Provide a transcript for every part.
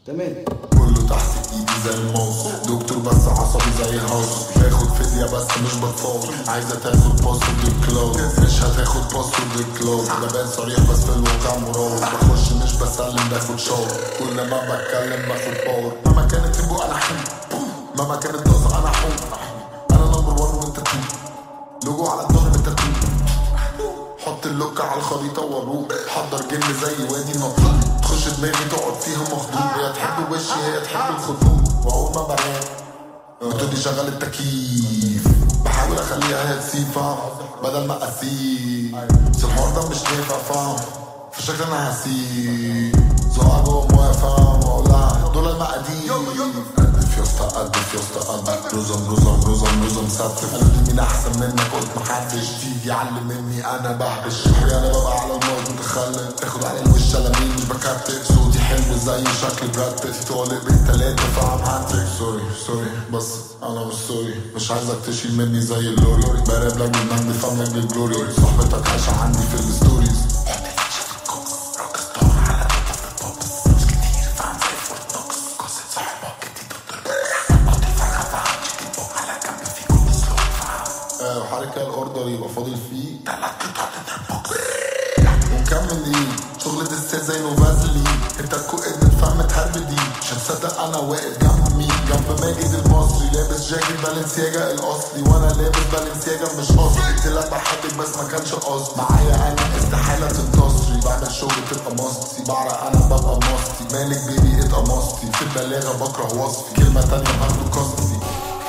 تمام كله تحت ايدي زي الماوس دكتور بس عصبي زي هاوس باخد فدية بس مش بتفاوض عايزة تاخد باسورد الكلاود مش هتاخد باسورد الكلاود ده بان صريح بس في الواقع مراوغ بخش مش بسلم باخد شاور كل ما بتكلم باخد باور مهما كانت تبقى انا حلو مهما كانت ناقصة انا حب انا نمبر وان وانت تو لوجو على الظهر بالتاتو حط اللوكة على الخريطة وروق حضر جن زي وادي النطلوق تخش دماغي تقعد فيها مخدوم هي تحب وشي هي تحب الخطوط واول ما بنام بتقولي شغل التكييف بحاول اخليها هي تسيفة بدل ما اسيب بس الحوار ده مش نافع فاهم فشكل انا هسيب زقها جوه مويه فاهم واقولها دول المقادير قلبي في يسطا قلبي في يسطا قلبي رزم رزم رزم رزم ستف قلبي مين احسن منك قلت محدش تيجي علم مني انا بهبش انا ببقى على الموت متخلف تاخد على الوش لمين مش بكتف صوتي حلو زي شكل براد بيت طالب بالتلاتة فاهم هاتريك سوري سوري بس انا مش سوري مش عايزك تشيل مني زي اللوري بارب لك بالمجد فاهم لك بالجلوري صاحبتك عايشة عندي في الستوريز حط الفيشة في الكوكس روك ستار على توب في البوبس مش كتير فاهم زي فورتوكس قصة صاحبك جديد الدربكس حط الفرخة فاهم جديد فوق على جنب في كل سلوك فاهم وحركة الاوردر يبقى فاضل فيه تلات قطع للبوكس ونكمل ايه شغل دستات زي نوفازلين انت الكوئد بتفهم تهرب دي مش هتصدق انا واقف جنب مين جنب ماجد المصري لابس جاكيت بالنسياجا الاصلي وانا لابس بالنسياجا مش قصدي قلت لك بحبك بس ما كانش قصدي معايا انا استحاله تنتصري بعمل شغل تبقى مصري بعرق انا ببقى مصري مالك بيبي اتقمصتي في البلاغه بكره وصفي كلمه تانيه هاخده قصدي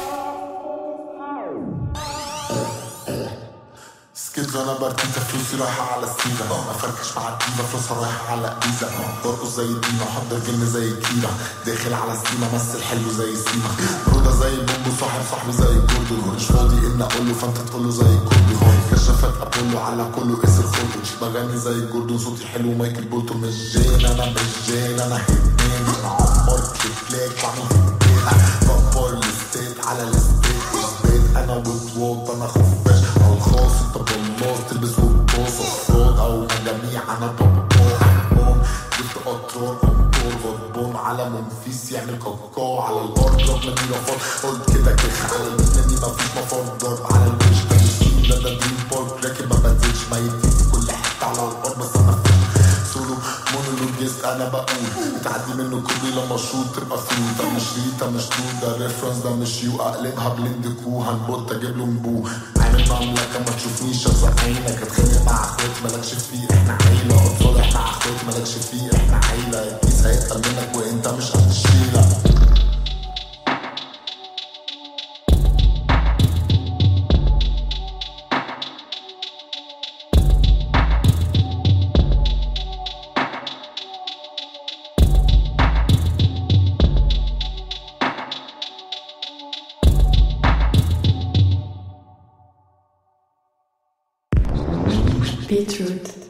سكيت انا برتيتا فلوسي رايحة على السيرة ما فركش مع الديفا فلوسها رايحة على ايزا برقص زي الدينا حضر جن زي كيرا داخل على السيما مثل حلو زي سيما برودة زي البومبو صاحب صاحبي زي الجوردو مش فاضي ان اقول له فانت تقول له زي الكوردو كشافات ابولو على كله اسر خلطو بغني زي الجوردو صوتي حلو مايكل بولتو مش جين انا مش جين انا هيتمان معمر كليك كلاك بعمل هيتمان بابر الستيت على الستيت اثبات انا وتوب انا خفاش على الخاص انت بالنار تلبس وتباص افراد او مجاميع انا طبقان جبت قطران امطار غضبان على منفيس يعمل كاكاو على الارض رغم اني رفض قلت كده كده على مني مفيش مفر ضرب على الوش ده مش لا ده دريم بارك راكب ما بنزلش ميتين في كل حته على الارض بس انا فاهم سولو مونولوجيست انا بقول بتعدي منه كوبي لما شوت تبقى ثرو ده مش ريتا مش تو ده ريفرنس ده مش يو اقلبها بلند كو هنبوت اجيب له مبو عامل مملكه ما تشوفنيش ازق عينك اتخانق مع اخواتي مالكش فيه احنا عيله اطفال احنا اخواتي مالكش فيه احنا عيله الكيس هيتقل منك وانت مش قد الشيله Beetroot.